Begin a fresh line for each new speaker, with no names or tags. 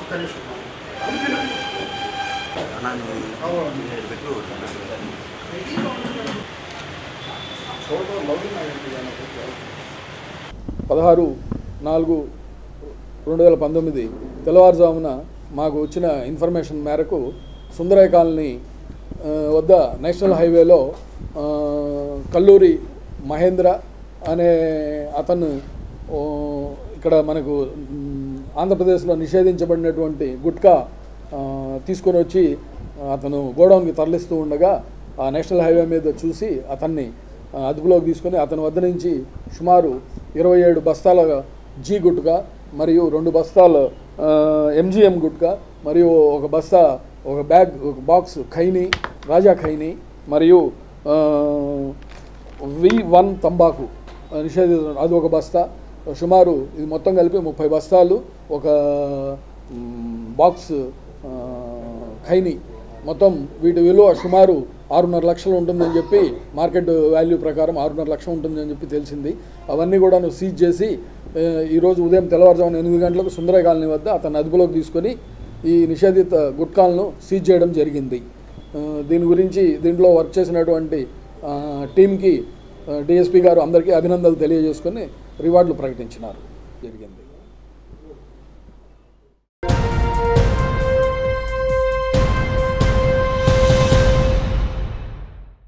ఒక్క నిమిషం
అన్నా నువ్వు నేను పెట్టు
పదహారు నాలుగు రెండు వేల పంతొమ్మిది తెల్లవారుజామున మాకు వచ్చిన ఇన్ఫర్మేషన్ మేరకు సుందరయ్య కాలనీ ఆ, వద్ద నేషనల్ హైవేలో ఆ, కల్లూరి మహేంద్ర అనే అతను ఓ, ఇక్కడ మనకు మ్, ఆంధ్రప్రదేశ్లో నిషేధించబడినటువంటి గుట్కా ఆ, తీసుకొని వచ్చి అతను గోడౌన్కి తరలిస్తూ ఉండగా ఆ నేషనల్ హైవే మీద చూసి అతన్ని ఆ, అదుపులోకి తీసుకొని అతని వద్ద నుంచి సుమారు ఇరవై ఏడు బస్తాల జీ గుట్కా మరియు రెండు బస్తాల ఎంజిఎం గుట్కా మరియు ఒక బస్తా ఒక బ్యాగ్ ఒక బాక్స్ ఖైనీ రాజా ఖైనీ మరియు వి వన్ తంబాకు నిషేధించ అది ఒక బస్తా సుమారు ఇది మొత్తం కలిపి ముప్పై బస్తాలు ఒక మ్, బాక్స్ ఆ, ఖైనీ మొత్తం వీటి విలువ సుమారు ఆరున్నర లక్షలు ఉంటుందని చెప్పి మార్కెట్ వాల్యూ ప్రకారం ఆరున్నర లక్షలు ఉంటుందని చెప్పి తెలిసింది అవన్నీ కూడా సీజ్ చేసి ఆ, ఈరోజు ఉదయం తెల్లవారుజామున ఎనిమిది గంటలకు సుందర కాలనీ వద్ద అతను అదుపులోకి తీసుకొని ఈ నిషేధిత గుట్కాలను సీజ్ చేయడం జరిగింది ఆ, దీని గురించి దీంట్లో వర్క్ చేసినటువంటి ఆ, టీంకి డిఎస్పీ గారు అందరికీ అభినందనలు తెలియజేసుకొని రివార్డులు ప్రకటించినారు జరిగింది